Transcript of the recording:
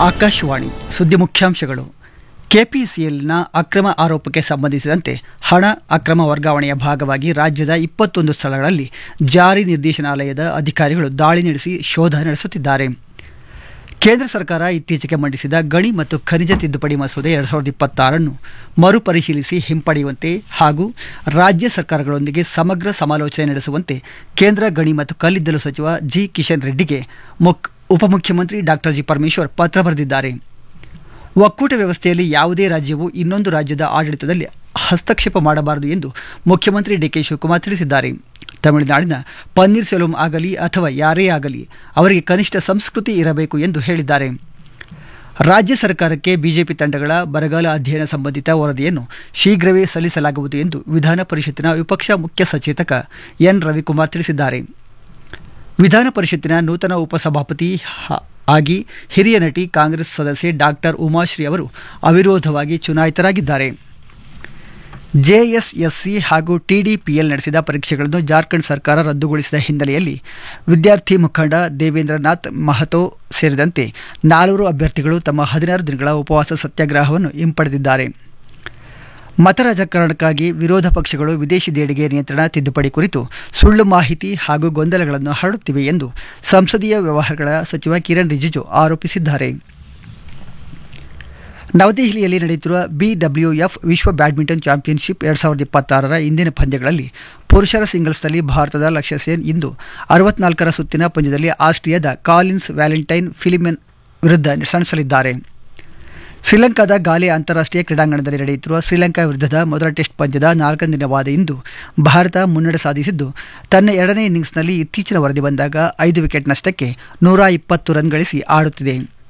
ಆಕಾಶವಾಣಿ ಸುದ್ದಿ ಮುಖ್ಯಾಂಶಗಳು ಕೆಪಿಸಿಎಲ್ನ ಅಕ್ರಮ ಆರೋಪಕ್ಕೆ ಸಂಬಂಧಿಸಿದಂತೆ ಹಣ ಅಕ್ರಮ ವರ್ಗಾವಣೆಯ ಭಾಗವಾಗಿ ರಾಜ್ಯದ ಇಪ್ಪತ್ತೊಂದು ಸ್ಥಳಗಳಲ್ಲಿ ಜಾರಿ ನಿರ್ದೇಶನಾಲಯದ ಅಧಿಕಾರಿಗಳು ದಾಳಿ ನಡೆಸಿ ಶೋಧ ನಡೆಸುತ್ತಿದ್ದಾರೆ ಕೇಂದ್ರ ಸರ್ಕಾರ ಇತ್ತೀಚೆಗೆ ಮಂಡಿಸಿದ ಗಣಿ ಮತ್ತು ಖನಿಜ ತಿದ್ದುಪಡಿ ಮಸೂದೆ ಎರಡು ಸಾವಿರದ ಇಪ್ಪತ್ತಾರನ್ನು ಮರುಪರಿಶೀಲಿಸಿ ಹಿಂಪಡೆಯುವಂತೆ ಹಾಗೂ ರಾಜ್ಯ ಸರ್ಕಾರಗಳೊಂದಿಗೆ ಸಮಗ್ರ ಸಮಾಲೋಚನೆ ನಡೆಸುವಂತೆ ಕೇಂದ್ರ ಗಣಿ ಮತ್ತು ಕಲ್ಲಿದ್ದಲು ಸಚಿವ ಜಿ ಕಿಶನ್ ರೆಡ್ಡಿಗೆ ಮುಖ್ ಉಪಮುಖ್ಯಮಂತ್ರಿ ಡಾಕ್ಟರ್ ಜಿ ಪರಮೇಶ್ವರ್ ಪತ್ರ ಬರೆದಿದ್ದಾರೆ ಒಕ್ಕೂಟ ವ್ಯವಸ್ಥೆಯಲ್ಲಿ ಯಾವುದೇ ರಾಜ್ಯವು ಇನ್ನೊಂದು ರಾಜ್ಯದ ಆಡಳಿತದಲ್ಲಿ ಹಸ್ತಕ್ಷೇಪ ಮಾಡಬಾರದು ಎಂದು ಮುಖ್ಯಮಂತ್ರಿ ಡಿಕೆ ಶಿವಕುಮಾರ್ ತಿಳಿಸಿದ್ದಾರೆ ತಮಿಳುನಾಡಿನ ಪನ್ನೀರ್ ಸೆಲ್ವಂ ಆಗಲಿ ಅಥವಾ ಯಾರೇ ಆಗಲಿ ಅವರಿಗೆ ಕನಿಷ್ಠ ಸಂಸ್ಕೃತಿ ಇರಬೇಕು ಎಂದು ಹೇಳಿದ್ದಾರೆ ರಾಜ್ಯ ಸರ್ಕಾರಕ್ಕೆ ಬಿಜೆಪಿ ತಂಡಗಳ ಬರಗಾಲ ಅಧ್ಯಯನ ಸಂಬಂಧಿತ ವರದಿಯನ್ನು ಶೀಘ್ರವೇ ಸಲ್ಲಿಸಲಾಗುವುದು ಎಂದು ವಿಧಾನ ಪರಿಷತ್ತಿನ ವಿಪಕ್ಷ ಮುಖ್ಯ ಸಚೇತಕ ಎನ್ ರವಿಕುಮಾರ್ ತಿಳಿಸಿದ್ದಾರೆ ವಿಧಾನ ಪರಿಷತ್ತಿನ ನೂತನ ಉಪಸಭಾಪತಿ ಹ- ಆಗಿ ಹಿರಿಯ ನಟಿ ಕಾಂಗ್ರೆಸ್ ಸದಸ್ಯೆ ಡಾಕ್ಟರ್ ಉಮಾಶ್ರೀ ಅವರು ಅವಿರೋಧವಾಗಿ ಚುನಾಯಿತರಾಗಿದ್ದಾರೆ ಜೆಎಸ್ಎಸ್ಸಿ ಹಾಗೂ ಟಿಡಿಪಿಎಲ್ ನಡೆಸಿದ ಪರೀಕ್ಷೆಗಳನ್ನು ಜಾರ್ಖಂಡ್ ಸರ್ಕಾರ ರದ್ದುಗೊಳಿಸಿದ ಹಿನ್ನೆಲೆಯಲ್ಲಿ ವಿದ್ಯಾರ್ಥಿ ಮುಖಂಡ ದೇವೇಂದ್ರನಾಥ್ ಮಹತೋ ಸೇರಿದಂತೆ ನಾಲ್ವರು ಅಭ್ಯರ್ಥಿಗಳು ತಮ್ಮ ಹದಿನಾರು ದಿನಗಳ ಉಪವಾಸ ಸತ್ಯಾಗ್ರಹವನ್ನು ಹಿಂಪಡೆದಿದ್ದಾರೆ ಮತ ರಾಜಕಾರಣಕ್ಕಾಗಿ ವಿರೋಧ ಪಕ್ಷಗಳು ವಿದೇಶಿ ದೇಣಿಗೆ ನಿಯಂತ್ರಣ ತಿದ್ದುಪಡಿ ಕುರಿತು ಸುಳ್ಳು ಮಾಹಿತಿ ಹಾಗೂ ಗೊಂದಲಗಳನ್ನು ಹರಡುತ್ತಿವೆ ಎಂದು ಸಂಸದೀಯ ವ್ಯವಹಾರಗಳ ಸಚಿವ ಕಿರಣ್ ರಿಜಿಜು ಆರೋಪಿಸಿದ್ದಾರೆ ನವದೆಹಲಿಯಲ್ಲಿ ನಡೆಯುತ್ತಿರುವ ಬಿಡಬ್ಲ್ಯೂಎಫ್ ವಿಶ್ವ ಬ್ಯಾಡ್ಮಿಂಟನ್ ಚಾಂಪಿಯನ್ಶಿಪ್ ಎರಡು ಸಾವಿರದ ಇಪ್ಪತ್ತಾರರ ಇಂದಿನ ಪಂದ್ಯಗಳಲ್ಲಿ ಪುರುಷರ ಸಿಂಗಲ್ಸ್ನಲ್ಲಿ ಭಾರತದ ಲಕ್ಷ್ಯ ಸೇನ್ ಇಂದು ಅರವತ್ನಾಲ್ಕರ ಸುತ್ತಿನ ಪಂದ್ಯದಲ್ಲಿ ಆಸ್ಟ್ರಿಯಾದ ಕಾಲಿನ್ಸ್ ವ್ಯಾಲೆಂಟೈನ್ ಫಿಲಿಮೆನ್ ವಿರುದ್ಧ ಸೆಣಸಲಿದ್ದಾರೆ ಶ್ರೀಲಂಕಾದ ಗಾಲೆ ಅಂತಾರಾಷ್ಟ್ರೀಯ ಕ್ರೀಡಾಂಗಣದಲ್ಲಿ ನಡೆಯುತ್ತಿರುವ ಶ್ರೀಲಂಕಾ ವಿರುದ್ಧದ ಮೊದಲ ಟೆಸ್ಟ್ ಪಂದ್ಯದ ನಾಲ್ಕನೇ ದಿನವಾದ ಇಂದು ಭಾರತ ಮುನ್ನಡೆ ಸಾಧಿಸಿದ್ದು ತನ್ನ ಎರಡನೇ ಇನ್ನಿಂಗ್ಸ್ನಲ್ಲಿ ಇತ್ತೀಚಿನ ವರದಿ ಬಂದಾಗ ಐದು ವಿಕೆಟ್ ನಷ್ಟಕ್ಕೆ ನೂರ ಇಪ್ಪತ್ತು ರನ್ ಗಳಿಸಿ ಆಡುತ್ತಿದೆ